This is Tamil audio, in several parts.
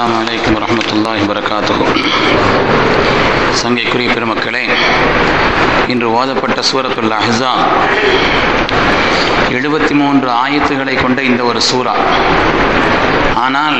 அஸ்ஸலாமு அலைக்கும் வரஹ்மத்துல்லாஹி வரகாத்துஹு சங்கைக்குரிய பெருமக்களே இன்று ஓதப்பட்ட சூரத்துல் அஹ்ஸா எழுபத்தி மூன்று ஆயத்துகளை கொண்ட இந்த ஒரு சூரா ஆனால்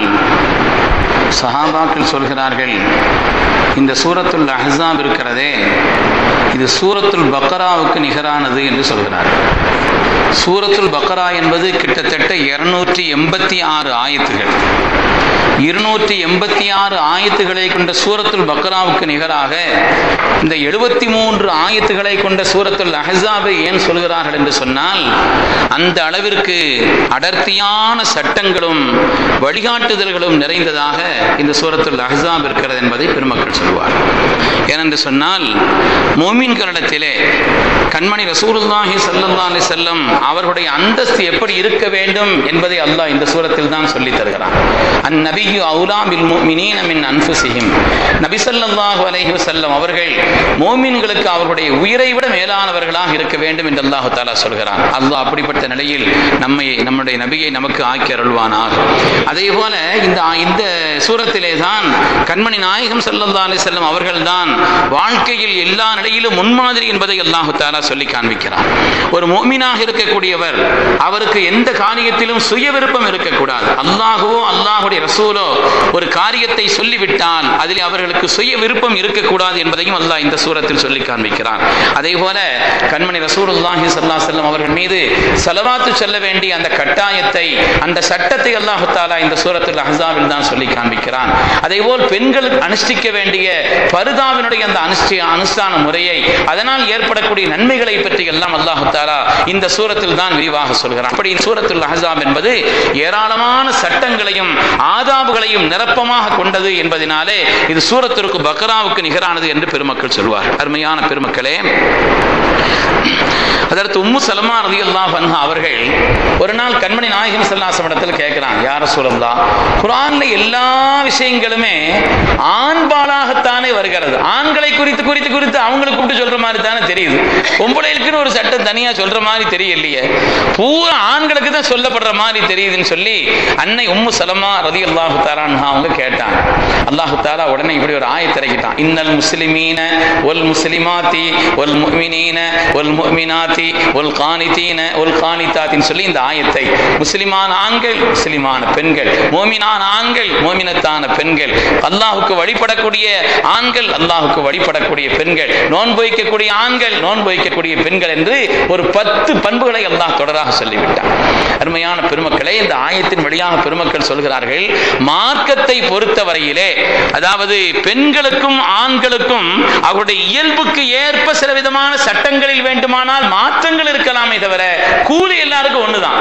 சஹாபாக்கள் சொல்கிறார்கள் இந்த சூரத்துல் அஹ்ஸாப் இருக்கிறதே இது சூரத்துல் பக்கராவுக்கு நிகரானது என்று சொல்கிறார்கள் சூரத்துல் பக்கரா என்பது கிட்டத்தட்ட இருநூற்றி எண்பத்தி ஆறு ஆயத்துகள் இருநூற்றி எண்பத்தி ஆறு ஆயத்துகளை கொண்ட சூரத்துல் பக்ராவுக்கு நிகராக இந்த எழுபத்தி மூன்று ஆயத்துகளை கொண்ட சூரத்துல் அஹஸாபை ஏன் சொல்கிறார்கள் என்று சொன்னால் அந்த அளவிற்கு அடர்த்தியான சட்டங்களும் வழிகாட்டுதல்களும் நிறைந்ததாக இந்த சூரத்துல் அஹஸாப் இருக்கிறது என்பதை பெருமக்கள் சொல்வார் ஏனென்று சொன்னால் மோமின்களிடத்திலே கண்மணி ரசூலுல்லாஹி ஸல்லல்லாஹு அலைஹி செல்லம் அவர்களுடைய அந்தஸ்து எப்படி இருக்க வேண்டும் என்பதை அல்லாஹ் இந்த சூரத்தில் தான் சொல்லி தருகிறான் அந்நபியு அவுலா பில் முஃமினீன மின் அன்ஃபுஸிஹிம் நபி ஸல்லல்லாஹு அலைஹி வஸல்லம் அவர்கள் மோமின்களுக்கு அவர்களுடைய உயிரை விட மேலானவர்களாக இருக்க வேண்டும் என்று அல்லாஹ் தஆலா சொல்கிறான் அல்லாஹ் அப்படிப்பட்ட நிலையில் நம்மை நம்முடைய நபியை நமக்கு ஆக்கி அருள்வானாக அதே போல இந்த இந்த சூரத்திலே தான் கண்மணி நாயகம் ஸல்லல்லாஹு அலைஹி வஸல்லம் அவர்கள்தான் வாழ்க்கையில் எல்லா நிலையிலும் முன்மாதிரி என்பதை அல்லாஹு தாலா சொல்லி காண்பிக்கிறார் ஒரு மோமினாக இருக்கக்கூடியவர் அவருக்கு எந்த காரியத்திலும் சுய விருப்பம் இருக்கக்கூடாது அல்லாஹுவோ அல்லாஹுடைய ரசூலோ ஒரு காரியத்தை சொல்லிவிட்டால் அதில் அவர்களுக்கு சுய விருப்பம் இருக்கக்கூடாது என்பதையும் அல்லாஹ் இந்த சூரத்தில் சொல்லி காண்பிக்கிறார் அதே போல கண்மணி ரசூலுல்லாஹி ஸல்லல்லாஹு அலைஹி அவர்கள் மீது செலவாத்து சொல்ல வேண்டிய அந்த கட்டாயத்தை அந்த சட்டத்தை அல்லாஹு தாலா இந்த சூரத்தில் அஹ்ஸாபில் தான் சொல்லி காண்பிக்கிறான் அதே போல் பெண்களுக்கு அனுஷ்டிக்க வேண்டிய பருதாவினுடைய அந்த அனுஷ்டி அனுஷ்டான முறையை அதனால் ஏற்படக்கூடிய நன்மைகளை பற்றி எல்லாம் அல்லாஹு தாலா இந்த சூரத்தில் தான் விரிவாக சொல்கிறான் அப்படி சூரத்துல் அஹ்ஸாப் என்பது ஏராளமான சட்டங்களையும் ஆதாபுகளையும் நிரப்பமாக கொண்டது என்பதனாலே இது சூரத்திற்கு பக்ராவுக்கு நிகரானது என்று பெருமக்கள் சொல்வார் அருமையான பெருமக்களே அதற்கு உம்மு சலமா ரதி அல்லாஹ் அவர்கள் ஒரு நாள் கண்மணி நாயகம் சல்லாசம் இடத்துல கேட்கிறான் யார சொல்லலாம் குரான்ல எல்லா விஷயங்களுமே ஆண்பாலாகத்தானே வருகிறது ஆண்களை குறித்து குறித்து குறித்து அவங்களுக்கு கூப்பிட்டு சொல்ற மாதிரி தானே தெரியுது பொம்பளைகளுக்குன்னு ஒரு சட்டம் தனியா சொல்ற மாதிரி தெரியலையே பூரா ஆண்களுக்கு தான் சொல்லப்படுற மாதிரி தெரியுதுன்னு சொல்லி அன்னை உம்மு சலமா ரதி அல்லாஹு தாரான் அவங்க கேட்டாங்க அல்லாஹு தாலா உடனே இப்படி ஒரு ஆயத்திறக்கிட்டான் இன்னல் முஸ்லிமீன ஒல் முஸ்லிமாத்தி ஒல் முஃமினீன ஒல் முஃமினாத்தி ஒல் கானித்தீன ஒல் கானித்தாத்தின்னு சொல்லி இந்த ஆயத்தை முஸ்லிமான ஆண்கள் முஸ்லிமான பெண்கள் மோமினான ஆண்கள் மோமினத்தான பெண்கள் அல்லாஹுக்கு வழிபடக்கூடிய ஆண்கள் அல்லாஹுக்கு வழிபடக்கூடிய பெண்கள் நோன்பு வைக்கக்கூடிய ஆண்கள் நோன்பு வைக்கக்கூடிய பெண்கள் என்று ஒரு பத்து பண்புகளை அல்லாஹ் தொடராக சொல்லிவிட்டான் அருமையான பெருமக்களே இந்த ஆயத்தின் வழியாக பெருமக்கள் சொல்கிறார்கள் மார்க்கத்தை பொறுத்தவரையிலே அதாவது பெண்களுக்கும் ஆண்களுக்கும் அவருடைய இயல்புக்கு ஏற்ப சில விதமான சட்டங்களில் வேண்டுமானால் மாற்றங்கள் இருக்கலாமே தவிர கூலி எல்லாருக்கும் ஒண்ணுதான்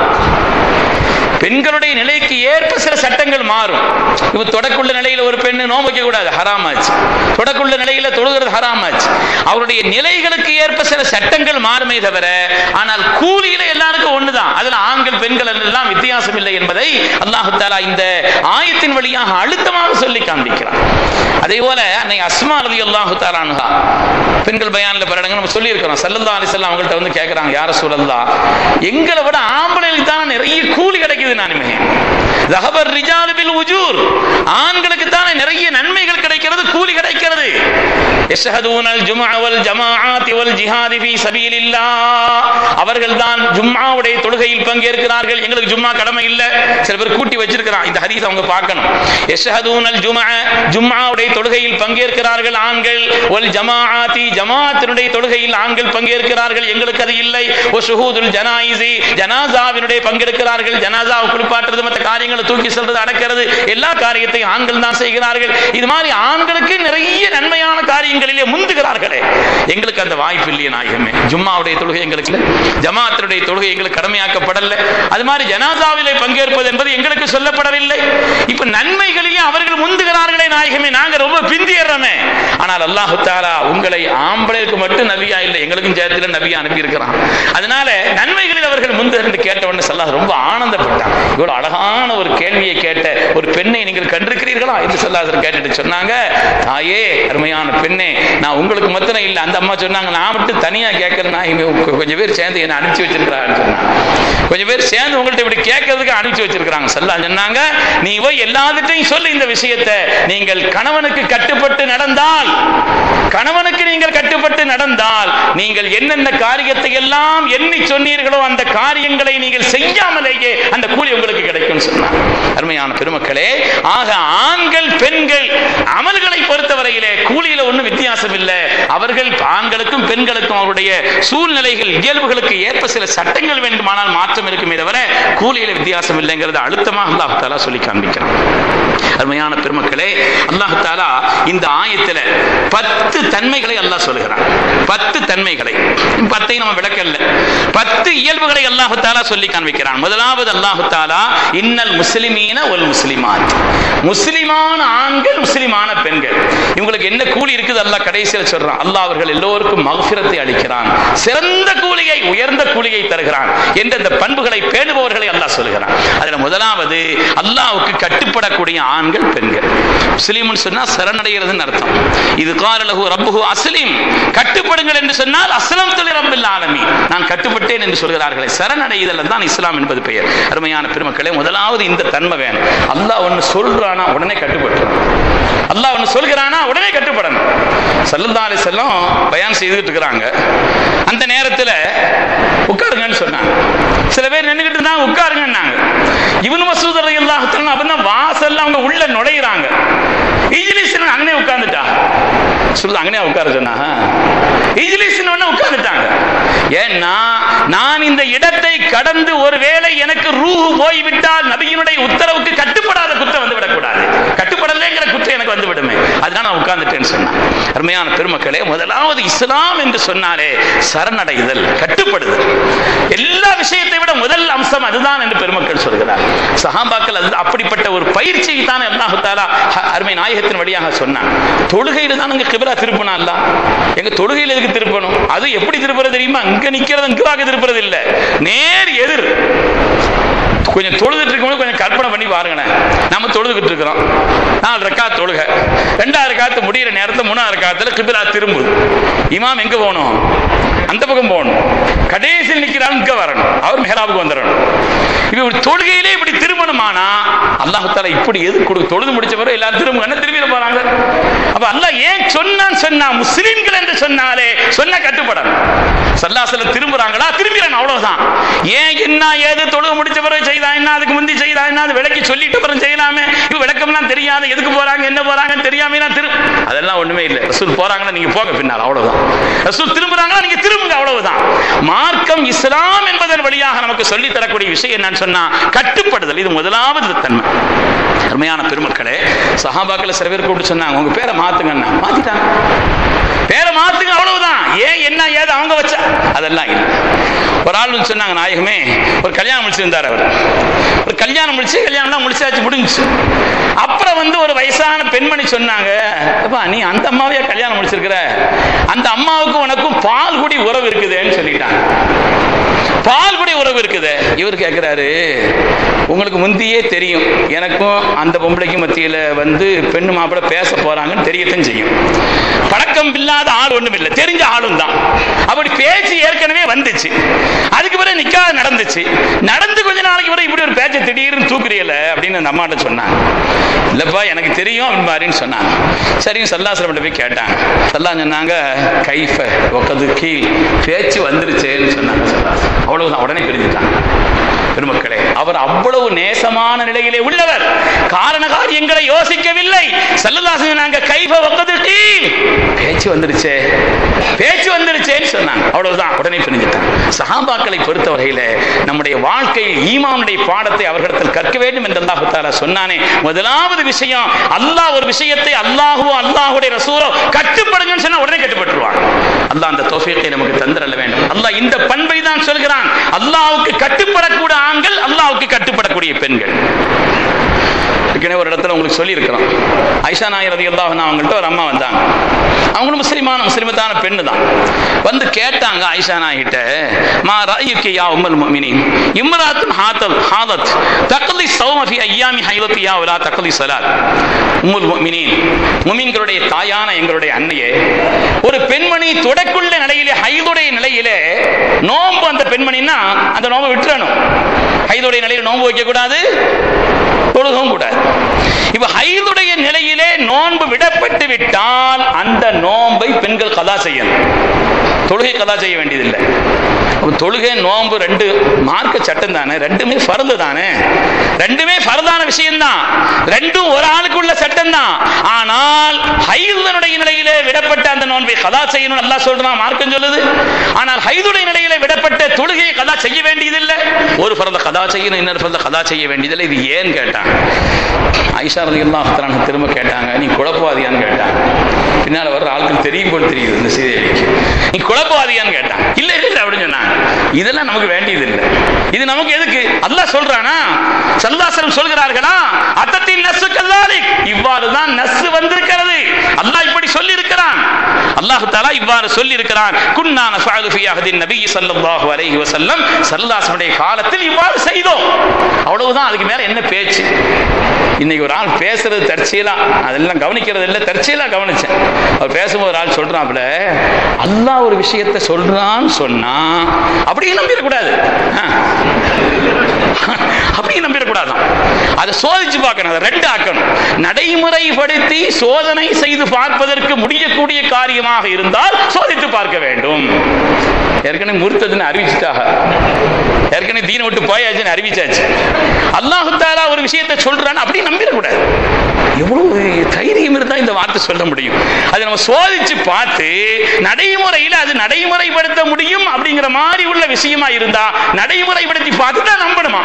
பெண்களுடைய நிலைக்கு ஏற்ப சில சட்டங்கள் மாறும் இப்ப தொடக்குள்ள நிலையில ஒரு பெண்ணு நோம்பு வைக்க கூடாது ஹராமாச்சு தொடக்குள்ள நிலையில தொழுகிறது ஹராமாச்சு அவருடைய நிலைகளுக்கு ஏற்ப சில சட்டங்கள் மாறுமே தவிர ஆனால் கூலியில எல்லாருக்கும் ஒண்ணுதான் அதுல ஆண்கள் பெண்கள் எல்லாம் வித்தியாசம் இல்லை என்பதை அல்லாஹு தாலா இந்த ஆயத்தின் வழியாக அழுத்தமாக சொல்லி காண்பிக்கிறார் அதே போல அன்னை அஸ்மா ரதி அல்லாஹு தாலானுகா பெண்கள் பயான்ல பரடங்க நம்ம சொல்லி இருக்கிறோம் சல்லல்லா அலிசல்லாம் அவங்கள்ட்ட வந்து கேட்கறாங்க யார சூழல்லா எங்களை விட ஆம்பளைகளுக்கு தான் நிறைய கூலி கிடைக்குது நானுமே ரஹபர் ரிஜாலுபில் உஜூர் ஆண்களுக்கு தானே நிறைய நன்மைகள் கிடைக்கிறது கூலி கிடைக்கிறது யஷ்ஹதூனல் ஜும்ஆ வல் ஜமாஆத்தி வல் ஜிஹாதி ஃபீ சபீலில்லாஹ் அவர்கள் தான் ஜும்ஆவுடைய தொழுகையில் பங்கேற்கிறார்கள் எங்களுக்கு ஜும்ஆ கடமை இல்ல சில பேர் கூட்டி வச்சிருக்கிறான் இந்த ஹதீஸ் அவங்க பார்க்கணும் யஷ்ஹதூனல் ஜும்ஆ ஜும்ஆவுடைய தொழுகையில் பங்கேற்கிறார்கள் ஆண்கள் வல் ஜமாஆத்தி ஜமாஅத்தினுடைய தொழுகையில் ஆண்கள் பங்கேற்கிறார்கள் எங்களுக்கு அது இல்லை ஒ ஷுஹூதுல் ஜனாயிசி ஜனாசாவினுடைய பங்கெடுக்கிறார்கள் ஜனாசாவை குளிப்பாட்டுறது மற்ற காரியங்களை தூக்கி செல்றது அடக்கிறது எல்லா காரியத்தையும் ஆண்கள் தான் செய்கிறார்கள் இது மாதிரி ஆண்களுக்கு நிறைய நன்மையான காரியங்களிலே முந்துகிறார்களே எங்களுக்கு அந்த வாய்ப்பு இல்லையே நாயகமே ஜும்மாவுடைய தொழுகை எங்களுக்கு இல்லை ஜமாத்தினுடைய தொழுகை எங்களுக்கு கடமையாக்கப்படல அது மாதிரி ஜனாசாவிலே பங்கேற்பது என்பது எங்களுக்கு சொல்லப்படவில்லை இப்ப நன்மைகளிலே அவர்கள் முந்துகிறார்களே நாயகமே நாங்க ரொம்ப பிந்திடுறோமே ஆனால் அல்லாஹு தாலா உங்களை ஆம்பளைக்கு மட்டும் நபியா இல்லை எங்களுக்கும் சேர்த்துல நபியா அனுப்பி இருக்கிறான் அதனால நன்மைகளில் அவர்கள் முந்து என்று கேட்ட உடனே சல்லாஹ் ரொம்ப ஆனந்தப்பட்டான் இவ்வளவு அழகான ஒரு கேள்வியை கேட்ட ஒரு பெண்ணை நீங்கள் கண்டிருக்கிறீர்களா என்று சொல்லாசர் கேட்டுட்டு சொன்னாங்க தாயே அருமையான பெண்ணே நான் உங்களுக்கு மாத்திரம் இல்லை அந்த அம்மா சொன்னாங்க நான் மட்டும் தனியா கேட்கறேன் நான் கொஞ்சம் பேர் சேர்ந்து என்ன அனுப்பிச்சு வச்சிருக்கிறான்னு சொன்னாங்க கொஞ்சம் பேர் சேர்ந்து உங்கள்ட்ட இப்படி கேட்கறதுக்கு அனுப்பிச்சு வச்சிருக்காங்க சல்லா சொன்னாங்க நீ போய் எல்லாத்துட்டையும் சொல்லு இந்த விஷயத்தை நீங்கள் கணவனுக்கு கட்டுப்பட்டு நடந்தால் கணவனுக்கு நீங்கள் கட்டுப்பட்டு நடந்தால் நீங்கள் என்னென்ன காரியத்தை எல்லாம் எண்ணி சொன்னீர்களோ அந்த காரியங்களை நீங்கள் செய்யாமலேயே அந்த கூலி உங்களுக்கு கிடைக்கும் சொன்னார் அருமையான பெருமக்களே ஆக ஆண்கள் பெண்கள் அமல்களை பொறுத்தவரையிலே கூலியில ஒன்றும் வித்தியாசம் இல்லை அவர்கள் ஆண்களுக்கும் பெண்களுக்கும் அவருடைய சூழ்நிலைகள் இயல்புகளுக்கு ஏற்ப சில சட்டங்கள் வேண்டுமானால் மாற்றம் இருக்குமே தவிர கூலியில வித்தியாசம் இல்லைங்கிறது அழுத்தமாக அல்லாஹ் தாலா சொல்லி காண்பிக்கிறான் அருமையான பெருமக்களே அல்லாஹ் தாலா இந்த ஆயத்துல பத்து தன்மைகளை அல்லாஹ் சொல்லுகிறான் பத்து தன்மைகளை பத்தை நம்ம விளக்கல்ல பத்து இயல்புகளை அல்லாஹு தாலா சொல்லி காண்பிக்கிறான் முதலாவது அல்லாஹு தாலா இன்னல் முஸ்லிமீன ஒல் முஸ்லிமாத் முஸ்லிமான ஆண்கள் முஸ்லிமான பெண்கள் இவங்களுக்கு என்ன கூலி இருக்குது அல்லாஹ் கடைசியில் சொல்றான் அல்லாஹ் அவர்கள் எல்லோருக்கும் மகஃபிரத்தை அளிக்கிறான் சிறந்த கூலியை உயர்ந்த கூலியை தருகிறான் என்ற இந்த பண்புகளை பேணுபவர்களை அல்லாஹ் சொல்லுகிறான் அதுல முதலாவது அல்லாஹ்வுக்கு கட்டுப்படக்கூடிய ஆண்கள் பெண்கள் முஸ்லீம்னு சொன்னா சரணடைகிறதுன்னு அர்த்தம் இது காரலகு ரப்புஹு அஸ்லீம் கட்டுப்படுங்கள் என்று சொன்னால் அஸ்லம் தொழில் ரப்பில் ஆலமி நான் கட்டுப்பட்டேன் என்று சொல்கிறார்களே சரணடைதல் தான் இஸ்லாம் என்பது பெயர் அருமையான பெருமக்களே முதலாவது இந்த தன்மை வேணும் அல்லாஹ் ஒன்று சொல்றானா உடனே கட்டுப்பட்டுறான் அல்லாஹ் ஒன்று சொல்கிறானா உடனே கட்டுப்படணும் சல்லல்லா அலி செல்லம் பயான் செய்துகிட்டு இருக்கிறாங்க அந்த நேரத்தில் உட்காருங்கன்னு சொன்னாங்க சில பேர் நின்றுகிட்டு இருந்தாங்க உட்காருங்கன்னாங்க இவனு மசூத் அலி அல்லாஹ் அப்பதான் வாசல்ல அவங்க உள்ள நுழையிறாங்க இஜிலிஸ் அங்கனே உட்கார்ந்துட்டா சொல்ல அங்கனே உட்கார சொன்னா இஜிலிஸ் உட்கார்ந்துட்டாங்க ஏன்னா நான் இந்த இடத்தை கடந்து ஒருவேளை எனக்கு ரூஹு போய்விட்டால் நபியினுடைய உத்தரவுக்கு கட்டுப்படாத குற்றம் வந்து விடக்கூடாது கட்டுப்படலைங்கிற குற்றம் எனக்கு வந்து விடுமே அதனால நான் உட்கார்ந்துட்டேன்னு சொன்னான் அருமையான பெருமக்களே முதலாவது இஸ்லாம் என்று சொன்னாலே சரணடைதல் கட்டுப்படுதல் எல்லா விஷயத்தை விட முதல் அம்சம் அதுதான் என்று பெருமக்கள் சொல்கிறார் சஹாபாக்கள் அது அப்படிப்பட்ட ஒரு பயிற்சியை தான் அல்லாஹு தாலா அருமை நாயகத்தின் வழியாக சொன்னான் தொழுகையில தான் அங்க கிபிலா திருப்பினா அல்ல எங்க தொழுகையில எதுக்கு திருப்பணும் அது எப்படி திருப்புறது தெரியுமா இங்க நிக்கிறது இங்காக திருப்புறது இல்ல நேர் எதிர் கொஞ்சம் தொழுதுட்டு இருக்கும்போது கொஞ்சம் கற்பனை பண்ணி பாருங்களேன் நம்ம தொழுதுகிட்டு இருக்கிறோம் நாலு ரக்கா தொழுக ரெண்டாவது ரக்காத்து முடியிற நேரத்தில் மூணாவது ரக்காத்துல கிபிலா திரும்புது இமாம் எங்க போகணும் அந்த பக்கம் போகணும் கடைசியில் நிற்கிறான் இங்க வரணும் அவர் மெஹராபுக்கு வந்துடணும் இப்ப இப்படி தொழுகையிலே இப்படி திருமணமானா அல்லாஹால இப்படி எது கொடு தொழுது முடிச்ச பிறகு எல்லாரும் திரும்ப என்ன திரும்பி போறாங்க அப்ப அல்லாஹ் ஏன் சொன்னான் சொன்னா முஸ்லிம்கள் என்று சொன்னாலே சொன்ன கட்டுப்படணும் சல்லாசல திரும்புறாங்களா திரும்பிறாங்க அவ்வளவுதான் ஏன் என்ன ஏது தொழுக முடிச்ச பிறகு செய்தா என்ன அதுக்கு முந்தி செய்தா என்ன அது விளக்கி சொல்லிட்டு அப்புறம் செய்யலாமே இவ விளக்கம்லாம் தெரியாது எதுக்கு போறாங்க என்ன போறாங்கன்னு தெரியாம திரு அதெல்லாம் ஒண்ணுமே இல்லை ரசூல் போறாங்கன்னா நீங்க போங்க பின்னால் அவ்வளவுதான் ரசூல் திரும்புறாங்களா நீங்க திரும்புங்க அவ்வளவுதான் மார்க்கம் இஸ்லாம் என்பதன் வழியாக நமக்கு சொல்லி தரக்கூடிய விஷயம் என்னன்னு சொன்னா கட்டுப்படுதல் இது முதலாவது தன்மை அருமையான பெருமக்களே சஹாபாக்கள் சில பேர் கூப்பிட்டு சொன்னாங்க உங்க பேரை மாத்துங்கன்னா மாத்திட்டாங்க பேரை மாத்துங்க அவ்வளவுதான் ஏன் என்ன ஏது அவங்க வச்ச அதெல்லாம் இல்லை ஒரு ஆள் வந்து சொன்னாங்க நாயகமே ஒரு கல்யாணம் முடிச்சிருந்தார் அவர் ஒரு கல்யாணம் முடிச்சு கல்யாணம்லாம் முடிச்சாச்சு முடிஞ்சுச்சு அப்புறம் வந்து ஒரு வயசான பெண்மணி சொன்னாங்க அப்பா நீ அந்த அம்மாவையே கல்யாணம் முடிச்சிருக்கிற அந்த அம்மாவுக்கும் உனக்கும் பால் குடி உறவு இருக்குதுன்னு சொல்லிட்டாங்க பால் குடி உறவு இருக்குது இவர் கேட்கிறாரு உங்களுக்கு முந்தியே தெரியும் எனக்கும் அந்த பொம்பளைக்கு மத்தியில வந்து பெண்ணு மாப்பிள்ள பேச போறாங்கன்னு தெரியத்தான் செய்யும் பழக்கம் இல்லாத ஆள் ஒண்ணும் இல்லை தெரிஞ்ச ஆளும் தான் அப்படி பேச்சு ஏற்கனவே வந்துச்சு அதுக்கு பிறகு நிக்காத நடந்துச்சு நடந்து கொஞ்ச நாளைக்கு பிறகு இப்படி ஒரு பேச்சை திடீர்னு தூக்குறீல அப்படின்னு அந்த அம்மாட்ட சொன்னாங்க இல்லப்பா எனக்கு தெரியும் அப்படின்னு மாதிரின்னு சொன்னாங்க சரிங்க சல்லாசிரமிட்ட போய் கேட்டாங்க சல்லா சொன்னாங்க கைஃப ஒக்கது கீழ் பேச்சு வந்துருச்சேன்னு சொன்னாங்க சல்லாஸ் அவ்வளவுதான் உடனே பிரிஞ்சுட்டாங்க பெருமக்களே அவர் அவ்வளவு நேசமான நிலையிலே உள்ளவர் காரண காரியங்களை யோசிக்கவில்லை செல்லதாசன் நாங்க கைப வக்கது கீழ் பேச்சு வந்துருச்சே பேச்சு வந்துருச்சேன்னு சொன்னாங்க அவ்வளவுதான் உடனே பிரிஞ்சுட்டாங்க சஹாபாக்களை பொறுத்த வகையில நம்முடைய வாழ்க்கையில் ஈமானுடைய பாடத்தை அவர்களிடத்தில் கற்க வேண்டும் என்று அல்லாஹு தாலா சொன்னானே முதலாவது விஷயம் அல்லாஹ் ஒரு விஷயத்தை அல்லாஹுவோ அல்லாஹுடைய ரசூலோ கட்டுப்படுங்கன்னு சொன்னா உடனே கட்டுப்பட்டுருவாங்க அல்லாஹ் அந்த தோஃபியத்தை நமக்கு தந்திரல்ல வேண்டும் அல்லாஹ் இந்த பண்பை தான் சொல்கிறான் அல்லாஹ்வுக்கு கட்டுப்படக்கூடிய ஆண்கள் அல்லாஹ்வுக்கு கட்டுப்படக்கூடிய பெண்கள் ஏற்கனவே ஒரு இடத்துல உங்களுக்கு சொல்லியிருக்கிறோம் ஐஷா நாயர் ரதி அல்லாஹ் அவங்கள்ட்ட ஒரு அம்மா வந்தாங்க அவங்களும் முஸ்லிமான முஸ்லிமத்தான பெண்ணு தான் வந்து கேட்டாங்க ஐஷா நாய்கிட்ட மா ராயுக்கு யா உம்மல் முஃமினீன் இம்ராத்துன் ஹாதல் ஹாதத் தக்லி சௌம ஃபி ஐயாமி ஹைலத்தி யா வலா தக்லி ஸலாத் உம்முல் முஃமினீன் முஃமின்களுடைய தாயான எங்களுடைய அன்னையே ஒரு பெண்மணி தொடக்குள்ள நிலையிலே ஹைதுடைய நிலையிலே நோன்பு அந்த பெண்மணின்னா அந்த நோன்பை விட்டுறணும் ஹைதுடைய நிலையில் நோன்பு வைக்க கூடாது தொழுகவும் கூடாது இப்ப ஹைதுடைய நிலையிலே நோன்பு விடப்பட்டு விட்டால் அந்த நோன்பை பெண்கள் கதா செய்யணும் தொழுகை கதா செய்ய வேண்டியதில்லை அப்ப தொழுகை நோன்பு ரெண்டு மார்க்க சட்டம் தானே ரெண்டுமே ஃபர்து தானே ரெண்டுமே ஃபர்தான விஷயம்தான் ரெண்டும் ஒரு ஆளுக்குள்ள சட்டம் தான் ஆனால் ஹைதுடைய நிலையிலே விடப்பட்ட அந்த நோன்பை கதா செய்யணும் அல்லாஹ் சொல்றான் மார்க்கம் சொல்லுது ஆனால் ஹைதுடைய நிலையிலே விடப்பட்ட தொழுகையை கதா செய்ய வேண்டியதில்லை ஒரு ஃபர்த கதா செய்யணும் இன்னொரு ஃபர்த கதா செய்ய வேண்டியதில்லை இது ஏன் கேட்டாங்க ஐஷா ரதி அல்லாஹ் திரும்ப கேட்டாங்க நீ குழப்பவாதியான்னு கேட்டாங்க பின்னால வர்ற ஆட்கள் தெரியும் போல் தெரியுது இந்த செய்திக்கு நீ குழப்பவாதியான்னு கேட்டாங்க இல்ல இல்ல இல்ல அப்படின்னு சொன்னாங்க இதெல்லாம் நமக்கு வேண்டியது இல்லை இது நமக்கு எதுக்கு அல்லாஹ் சொல்றானா சல்லாசலம் சொல்கிறார்களா அத்தத்தின் நஸ்ஸு கல்லாலிக் இவ்வாறு தான் நஸ்ஸு வந்திருக்கிறது அல்லாஹ் இப்படி சொல்லி இருக்கிறான் அல்லாஹ் தஆலா இவ்வாறு சொல்லி இருக்கிறான் குன்னா நஃபஅலு ஃபி அஹதின் நபி ஸல்லல்லாஹு அலைஹி வஸல்லம் ஸல்லல்லாஹு காலத்தில் இவ்வாறு செய்தோம் அவ்வளவுதான் அதுக்கு மேல என்ன பேச்சு இன்னைக்கு ஒரு ஆள் பேசுறது தற்செயலா அதெல்லாம் கவனிக்கிறது இல்லை தற்செயலா கவனிச்சேன் அவர் பேசும்போது ஒரு ஆள் சொல்றாப்புல அல்லாஹ் ஒரு விஷயத்தை சொல்றான்னு சொன்னா அப்படியே நம்பிடக்கூடாது ஆ. அப்படியே நம்பிடக்கூடாதான் அதை சோதிச்சு பார்க்கணும் அதை ரெண்டு ஆக்கணும் நடைமுறைப்படுத்தி சோதனை செய்து பார்ப்பதற்கு முடியக்கூடிய காரியமாக இருந்தால் சோதித்து பார்க்க வேண்டும் ஏற்கனவே முறுத்ததுன்னு அறிவிச்சுட்டாக ஏற்கனவே தீன விட்டு போயாச்சுன்னு அறிவிச்சாச்சு அல்லாஹு தாலா ஒரு விஷயத்தை சொல்றான்னு அப்படி நம்பிடக்கூடாது எவ்வளவு தைரியம் இருந்தா இந்த வார்த்தை சொல்ல முடியும் அதை நம்ம சோதிச்சு பார்த்து நடைமுறையில் அது நடைமுறைப்படுத்த முடியும் அப்படிங்கிற மாதிரி உள்ள விஷயமா இருந்தா நடைமுறைப்படுத்தி பார்த்து தான் நம்பணுமா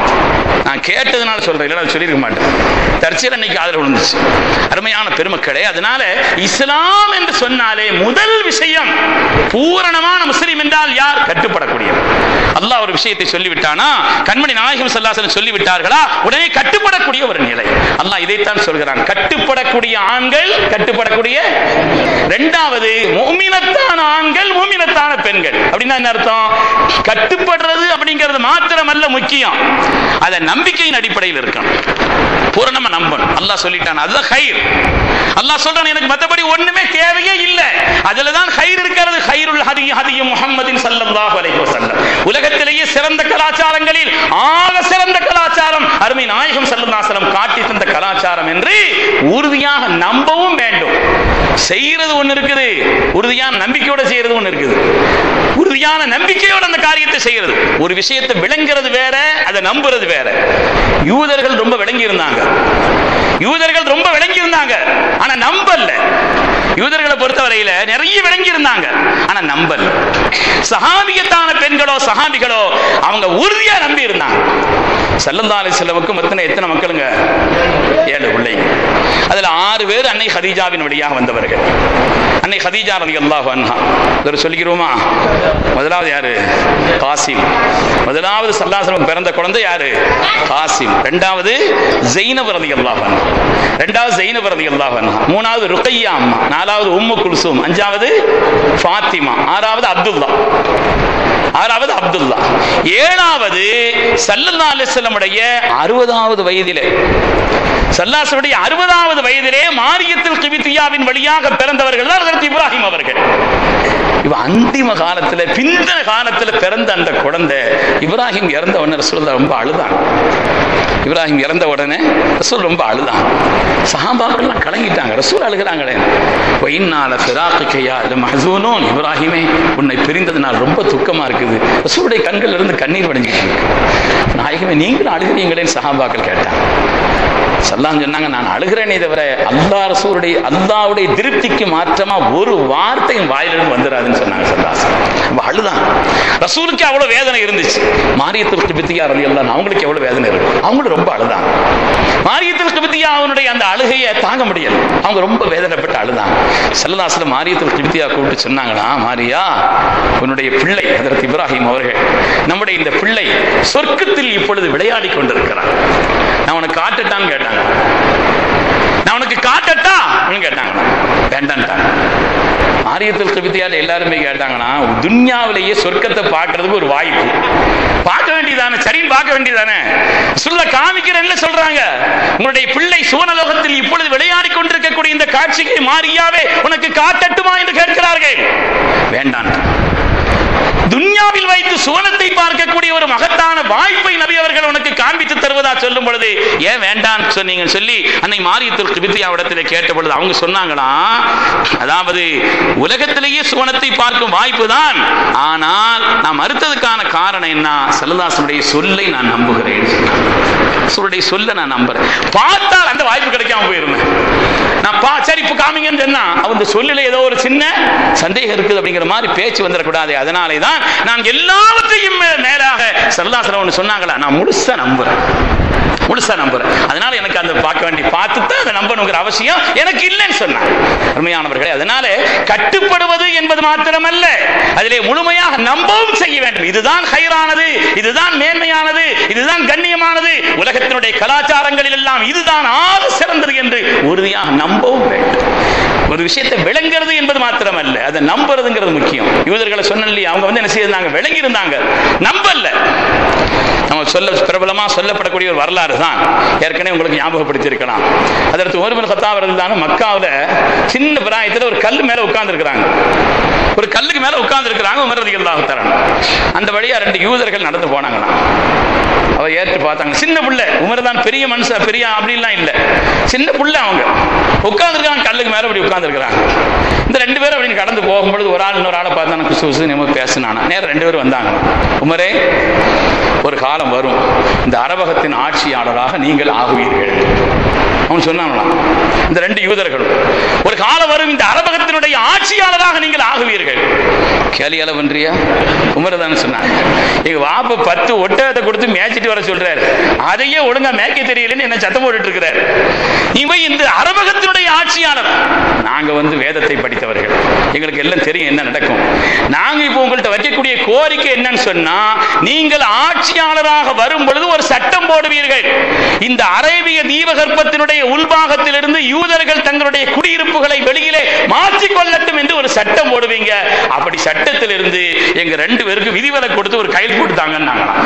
நான் கேட்டதுனால சொல்றேன் இல்லைன்னா சொல்லியிருக்க மாட்டேன் தற்செயல் அன்னைக்கு ஆதரவு விழுந்துச்சு அருமையான பெருமக்களே அதனால இஸ்லாம் என்று சொன்னாலே முதல் விஷயம் பூரணமான முஸ்லிம் என்றால் யார் கட்டுப்படக்கூடியவர் அல்லாஹ் ஒரு விஷயத்தை சொல்லிவிட்டானா கண்மணி நாயகம் சல்லாசன் சொல்லிவிட்டார்களா உடனே கட்டுப்படக்கூடிய ஒரு நிலை அல்லாஹ் இதைத்தான் சொல்கிறான் கட்டுப்படக்கூடிய ஆண்கள் கட்டுப்படக்கூடிய இரண்டாவது மூமினத்தான ஆண்கள் மூமினத்தான பெண்கள் அப்படின்னா என்ன அர்த்தம் கட்டுப்படுறது அப்படிங்கிறது மாத்திரமல்ல முக்கியம் அதை நம்பிக்கையின் அடிப்படையில் இருக்கணும் பூரணமா நம்பணும் அல்லாஹ் சொல்லிட்டான் அதுதான் கயிர் அல்லாஹ் சொல்றான் எனக்கு மத்தபடி ஒண்ணுமே தேவையே இல்லை அதுல தான் கயிர் இருக்கிறது கயிறுல் ஹதி ஹதிய முஹம்மதின் ஸல்லல்லாஹு அலைஹி வஸல்லம் உலகத்திலேயே சிறந்த கலாச்சாரங்களில் ஆக சிறந்த கலாச்சாரம் அருமை நாயகம் ஸல்லல்லாஹு அலைஹி வஸல்லம் காட்டி தந்த கலாச்சாரம் என்று உறுதியாக நம்பவும் வேண்டும் செய்யறது ஒண்ணு இருக்குது உறுதியான நம்பிக்கையோட செய்யறது ஒண்ணு இருக்குது உறுதியான நம்பிக்கையோட அந்த காரியத்தை செய்யறது ஒரு விஷயத்தை விளங்குறது வேற அதை நம்புறது வேற யூதர்கள் ரொம்ப விளங்கி இருந்தாங்க யூதர்கள் ரொம்ப விளங்கி இருந்தாங்க ஆனா நம்பல்ல யூதர்களை பொறுத்தவரையில நிறைய விளங்கி இருந்தாங்க ஆனா நம்பல் சஹாபியத்தான பெண்களோ சஹாபிகளோ அவங்க உறுதியா நம்பி இருந்தாங்க சல்லல்லா அலிஸ்லமுக்கு மொத்தம் எத்தனை மக்களுங்க ஏழு பிள்ளைங்க அதுல ஆறு பேர் அன்னை ஹதீஜாவின் வழியாக வந்தவர்கள் அன்னை ஹதீஜா ரதி அல்லாஹ் அன்ஹா இவர் சொல்லிக்கிறோமா முதலாவது யாரு காசிம் முதலாவது சல்லாசலம் பிறந்த குழந்தை யாரு காசிம் ரெண்டாவது ஜெயினப் ரதி அல்லாஹ் அன்ஹா ரெண்டாவது ஜெயினப் ரதி அல்லாஹ் அன்ஹா மூணாவது ருக்கையா அம்மா நாலாவது உம்மு குல்சூம் அஞ்சாவது ஃபாத்திமா ஆறாவது அப்துல்லா ஆறாவது அப்துல்லா ஏழாவது சல்லல்லா அலிஸ்லமுடைய அறுபதாவது வயதிலே சல்லாசனுடைய அறுபதாவது வயதிலே மாரியத்தில் கிபித்தியாவின் வழியாக பிறந்தவர்கள் தான் அதற்கு இப்ராஹிம் அவர்கள் இவ அந்திம காலத்துல பிந்தன காலத்துல பிறந்த அந்த குழந்தை இப்ராஹிம் இறந்த உடனே ரசூல் ரொம்ப அழுதான் இப்ராஹிம் இறந்த உடனே ரசூல் ரொம்ப அழுதான் சஹாபாக்கள்லாம் கலங்கிட்டாங்க ரசூல் அழுகிறாங்களே ஒயின்னால ஃபிராக்கிக்கையா இல்லை மஹசூனோன் இப்ராஹிமே உன்னை பிரிந்தது நான் ரொம்ப துக்கமா இருக்குது ரசூலுடைய கண்கள் இருந்து கண்ணீர் வடிஞ்சிட்டு இருக்கு நாயகமே நீங்களும் அழுகிறீங்களேன்னு சஹாபாக்கள் கேட்டாங்க சல்லாம் சொன்னாங்க நான் அழுகிறேனே தவிர அல்லா ரசூருடைய அல்லாவுடைய திருப்திக்கு மாற்றமா ஒரு வார்த்தையும் வாயிலிருந்து வந்துடாதுன்னு சொன்னாங்க சல்லாஸ் அழுதான் ரசூலுக்கு அவ்வளவு வேதனை இருந்துச்சு மாரியத்தில் கிபித்தியா ரதி அல்லா அவங்களுக்கு எவ்வளவு வேதனை இருக்கும் அவங்களும் ரொம்ப அழுதாங்க மாரியத்தில் கிபித்தியா அவனுடைய அந்த அழுகையை தாங்க முடியல அவங்க ரொம்ப வேதனைப்பட்டு அழுதாங்க செல்லதாசில மாரியத்தில் திருப்தியா கூப்பிட்டு சொன்னாங்களா மாரியா உன்னுடைய பிள்ளை அதற்கு இப்ராஹிம் அவர்கள் நம்முடைய இந்த பிள்ளை சொர்க்கத்தில் இப்பொழுது விளையாடி கொண்டிருக்கிறான் நான் உனக்கு காட்டட்டான்னு கேட்டாங்க நான் உனக்கு காட்டட்டா அப்படின்னு கேட்டாங்க வேண்டான்ட்டாங்க ஆரியத்தில் கவிதையால் எல்லாருமே கேட்டாங்கன்னா துன்யாவிலேயே சொர்க்கத்தை பார்க்கறதுக்கு ஒரு வாய்ப்பு பார்க்க வேண்டியதானே சரின்னு பார்க்க வேண்டியதானே சொல்ல காமிக்கிறேன்னு சொல்றாங்க உங்களுடைய பிள்ளை சுவனலோகத்தில் இப்பொழுது விளையாடி கொண்டிருக்கக்கூடிய இந்த காட்சிக்கு மாறியாவே உனக்கு காட்டட்டுமா என்று கேட்கிறார்கள் வேண்டாம் துன்யாவில் வைத்து சுவனத்தை பார்க்கக்கூடிய ஒரு மகத்தான வாய்ப்பை நபி அவர்கள் உனக்கு காண்பித்து தருவதா சொல்லும் பொழுது ஏன் வேண்டாம் சொன்னீங்க சொல்லி அன்னை மாரியத்தில் கிருபித்தியாவிடத்தில் கேட்ட பொழுது அவங்க சொன்னாங்களா அதாவது உலகத்திலேயே சுவனத்தை பார்க்கும் வாய்ப்பு தான் ஆனால் நான் மறுத்ததுக்கான காரணம் என்ன செல்லதாசனுடைய சொல்லை நான் நம்புகிறேன் சொல்லுடைய சொல்ல நான் நம்புறேன் பார்த்தால் அந்த வாய்ப்பு கிடைக்காம போயிருந்தேன் நான் பா சரி இப்போ காமிங்கன்னு சொன்னா அவங்க சொல்லில ஏதோ ஒரு சின்ன சந்தேகம் இருக்குது அப்படிங்கிற மாதிரி பேச்சு வந்துடக்கூடாது அதனாலே தான் நான் எல்லாவற்றையும் மே- மேலாக சரதாசனம் ஒன்று சொன்னாங்களா நான் முழுசா நம்புறேன் முழுசா நம்புறேன் அதனால எனக்கு அந்த பார்க்க வேண்டி பார்த்து தான் அதை நம்பணுங்கிற அவசியம் எனக்கு இல்லைன்னு சொன்னாங்க அருமையானவர்களே அதனால கட்டுப்படுவது என்பது மாத்திரமல்ல அதிலே முழுமையாக நம்பவும் செய்ய வேண்டும் இதுதான் ஹைரானது இதுதான் மேன்மையானது இதுதான் கண்ணியமானது உலகத்தினுடைய கலாச்சாரங்களில் எல்லாம் இதுதான் ஆறு சிறந்தது என்று உறுதியாக நம்பவும் வேண்டும் ஒரு விஷயத்தை விளங்குறது என்பது மாத்திரமல்ல அதை நம்புறதுங்கிறது முக்கியம் யூதர்களை சொன்ன இல்லையா அவங்க வந்து என்ன செய்யிருந்தாங்க விளங்கி இருந்தாங்க நம்பல நம்ம சொல்ல பிரபலமா சொல்லப்படக்கூடிய ஒரு வரலாறு தான் ஏற்கனவே உங்களுக்கு ஞாபகப்படுத்தியிருக்கலாம் அதற்கு ஒருவன் கத்தாவர்கள் தான் மக்காவில் சின்ன பிராயத்தில் ஒரு கல் மேல உட்கார்ந்து ஒரு கல்லுக்கு மேல உட்கார்ந்து இருக்கிறாங்க உமரதிகள் தரணும் அந்த வழியா ரெண்டு யூதர்கள் நடந்து போனாங்களாம் அவ ஏற்று பார்த்தாங்க சின்ன பிள்ளை உமர் தான் பெரிய மனுஷன் பெரிய அப்படிலாம் இல்லை சின்ன பிள்ளை அவங்க உட்காந்துருக்காங்க கல்லுக்கு மேல அப்படி உட்காந்துருக்காங்க இந்த ரெண்டு பேரும் அப்படின்னு கடந்து போகும்பொழுது ஒரு ஆள் இன்னொரு ஆளை பார்த்தான குசு குசு நம்ம பேசினானா நேரம் ரெண்டு பேரும் வந்தாங்க உமரே ஒரு காலம் வரும் இந்த அரபகத்தின் ஆட்சியாளராக நீங்கள் ஆகுவீர்கள் அவன் சொன்னாங்களாம் இந்த ரெண்டு யூதர்களும் ஒரு காலம் வரும் இந்த அரபகத்தினுடைய ஆட்சியாளராக நீங்கள் ஆகுவீர்கள் கேலி அளவன்றியா உமர் தானே சொன்னாங்க எங்க வாப்ப பத்து ஒட்டகத்தை கொடுத்து மேய்ச்சிட்டு வர சொல்றாரு அதையே ஒழுங்கா மேய்க்க தெரியலன்னு என்ன சத்தம் போட்டுட்டு இருக்கிறார் இவை இந்த அரபகத்தினுடைய ஆட்சியாளர் நாங்க வந்து வேதத்தை படித்தவர்கள் எங்களுக்கு எல்லாம் தெரியும் என்ன நடக்கும் நாங்க இப்போ உங்கள்ட்ட வைக்கக்கூடிய கோரிக்கை என்னன்னு சொன்னா நீங்கள் ஆட்சியாளராக வரும் பொழுது ஒரு சட்டம் போடுவீர்கள் இந்த அரேபிய தீபகற்பத்தினுடைய உள்பாகத்திலிருந்து யூதர்கள் தங்களுடைய குடியிருப்புகளை வெளியிலே மாற்றிக் கொள்ளட்டும் என்று ஒரு சட்டம் போடுவீங்க அப்படி சட்டத்திலிருந்து எங்க ரெண்டு பேருக்கு விதிவிலக்கு கொடுத்து ஒரு கையில் கொடுத்தாங்கன்னாங்களாம்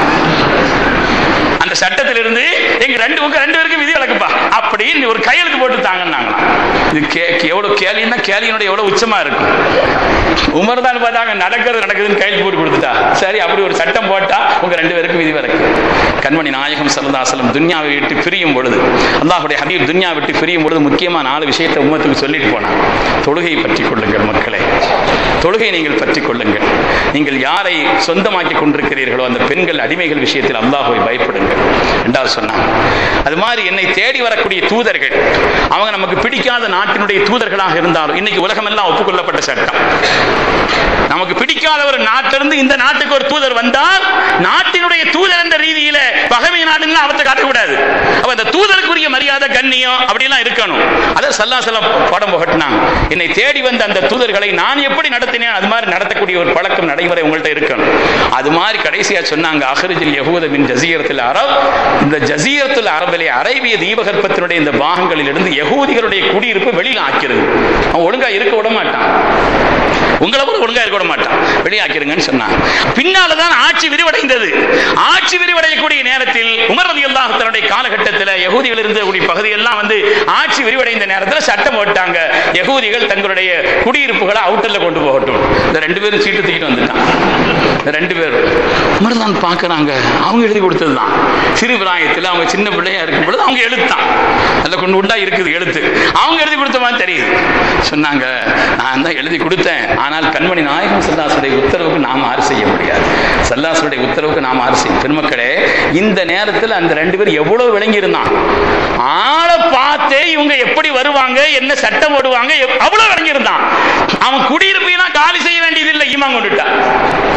அந்த சட்டத்திலிருந்து எங்க ரெண்டு உங்க ரெண்டு பேருக்கு விதி விலக்குப்பா அப்படின்னு ஒரு கையெழுத்து போட்டு தாங்கன்னாங்களாம் இது கே எவ்வளவு கேலின்னா கேலியினுடைய எவ்வளவு உச்சமா இருக்கும் உமர் தான் பார்த்தாங்க நடக்கிறது நடக்குதுன்னு கையில் போட்டு கொடுத்துட்டா சரி அப்படி ஒரு சட்டம் போட்டா உங்க ரெண்டு பேருக்கு விதி விலக்கு கண்மணி நாயகம் சல்லதாசலம் துன்யாவை விட்டு பிரியும் பொழுது அல்லாஹுடைய ஹபீப் துன்யா விட்டு பிரியும் பொழுது முக்கியமா நாலு விஷயத்தை உம்மத்துக்கு சொல்லிட்டு போனாங்க தொழுகையை பற்றி கொள்ளுங்கள் மக்களே தொழுகை நீங்கள் பற்றி கொள்ளுங்கள் நீங்கள் யாரை சொந்தமாக்கி கொண்டிருக்கிறீர்களோ அந்த பெண்கள் அடிமைகள் விஷயத்தில் அல்லாஹுவை பயப்படுங்கள் ரெண்டாவது சொன்னாங்க அது மாதிரி என்னை தேடி வரக்கூடிய தூதர்கள் அவங்க நமக்கு பிடிக்காத நாட்டினுடைய தூதர்களாக இருந்தாலும் இன்னைக்கு உலகமெல்லாம் ஒப்புக்கொள்ளப்பட்ட சட்டம் நமக்கு பிடிக்காத ஒரு நாட்டிலிருந்து இந்த நாட்டுக்கு ஒரு தூதர் வந்தால் நாட்டினுடைய தூதர் என்ற ரீதியில பகமை நாடுன்னு அவற்றை காட்டக்கூடாது அப்ப அந்த தூதருக்குரிய மரியாதை கண்ணியம் அப்படிலாம் இருக்கணும் அதை சல்லா செல்லம் படம் புகட்டினாங்க என்னை தேடி வந்த அந்த தூதர்களை நான் எப்படி நடத்தினேன் அது மாதிரி நடத்தக்கூடிய ஒரு பழக்கம் நடைமுறை உங்கள்ட்ட இருக்கணும் அது மாதிரி கடைசியா சொன்னாங்க அஹ்ரஜில் யஹூத மின் ஜசீரத்தில் அரப் இந்த ஜசீரத்துல் அரபிலே அரேபிய தீபகற்பத்தினுடைய இந்த பாகங்களில் இருந்து யகூதிகளுடைய குடியிருப்பு வெளியில் ஆக்கிறது அவன் ஒழுங்கா இருக்க விட மாட்டான் உங்களை கூட ஒழுங்கா இருக்க விட மாட்டான் வெளியாக்கிருங்கன்னு சொன்னாங்க பின்னால்தான் ஆட்சி விரிவடைந்தது ஆட்சி விரிவடையக்கூடிய நேரத்தில் உமர் ரதி தன்னுடைய காலகட்டத்தில் யகூதிகள் இருந்தக்கூடிய பகுதியெல்லாம் வந்து ஆட்சி விரிவடைந்த நேரத்தில் சட்டம் போட்டாங்க யகூதிகள் தங்களுடைய குடியிருப்புகளை அவுட்டர்ல கொண்டு போகட்டும் இந்த ரெண்டு பேரும் சீட்டு தூக்கிட்டு வந்துட்டான் இந்த ரெண்டு பேரும் உமர் தான் பார்க்கறாங்க அவங்க எழுதி கொடுத்தது தான் சிறு பிராயத்தில் அவங்க சின்ன பிள்ளையா இருக்கும் பொழுது அவங்க எழுத்தான் அதில் கொண்டு உண்டா இருக்குது எழுத்து அவங்க எழுதி கொடுத்த மாதிரி தெரியுது சொன்னாங்க நான் தான் எழுதி கொடுத்தேன் ஆனால் கண்மணி நாயகம் சல்லாசுடைய உத்தரவுக்கு நாம் ஆறு செய்ய முடியாது சல்லாசுடைய உத்தரவுக்கு நாம் ஆறு செய்யும் பெருமக்களே இந்த நேரத்தில் அந்த ரெண்டு பேரும் எவ்வளவு விளங்கி இருந்தான் ஆளை பார்த்தே இவங்க எப்படி வருவாங்க என்ன சட்டம் போடுவாங்க எவ்- அவ்வளவு விளங்கி இருந்தான் அவன் குடியிருப்பையெல்லாம் காலி செய்ய வேண்டியது இல்லை ஈமான் கொண்டுட்டான்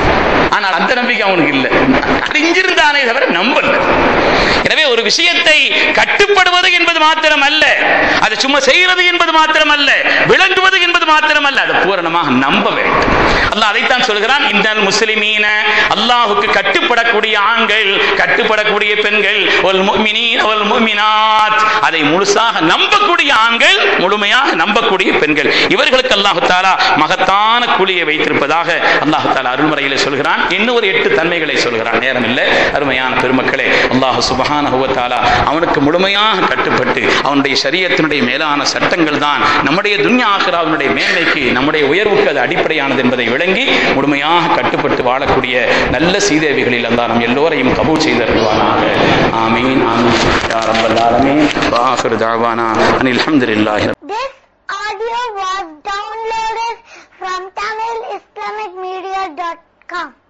ஆனால் அந்த நம்பிக்கை அவனுக்கு இல்லை அறிஞ்சிருந்தானே தவிர நம்பல எனவே ஒரு விஷயத்தை கட்டுப்படுவது என்பது மாத்திரம் அல்ல அதை சும்மா செய்கிறது என்பது மாத்திரம் அல்ல விளங்குவது என்பது மாத்திரம் அல்ல அதை பூரணமாக நம்ப வேண்டும் அல்லாஹ் அதைத்தான் சொல்கிறான் இந்த முஸ்லிமீன அல்லாஹுக்கு கட்டுப்படக்கூடிய ஆண்கள் கட்டுப்படக்கூடிய பெண்கள் ஒல் முஃமினீன் ஒல் முஃமினாத் அதை முழுசாக நம்பக்கூடிய ஆண்கள் முழுமையாக நம்பக்கூடிய பெண்கள் இவர்களுக்கு அல்லாஹு தாலா மகத்தான கூலியை வைத்திருப்பதாக அல்லாஹு தாலா அருள்முறையிலே சொல்கிறான் இன்னும் ஒரு எட்டு தன்மைகளை சொல்கிறான் நேரம் இல்லை அருமையான பெருமக்களே அல்லாஹ் சுபஹானஹு வ தஆலா அவனுக்கு முழுமையாக கட்டுப்பட்டு அவனுடைய சரியத்தினுடைய மேலான சட்டங்கள் தான் நம்முடைய துன்யா ஆகிராவினுடைய மேன்மைக்கு நம்முடைய உயர்வுக்கு அது அடிப்படையானது என்பதை விளங்கி முழுமையாக கட்டுப்பட்டு வாழக்கூடிய நல்ல சீதேவிகளில் அல்லாஹ் நம் எல்லோரையும் கபூல் செய்தருள்வானாக ஆமீன் ஆமீன் யா ரப்பல் ஆலமீன் வா ஆகிரு தஅவானா Anil ஹம்துலில்லாஹி This audio was downloaded from TamilIslamicMedia.com.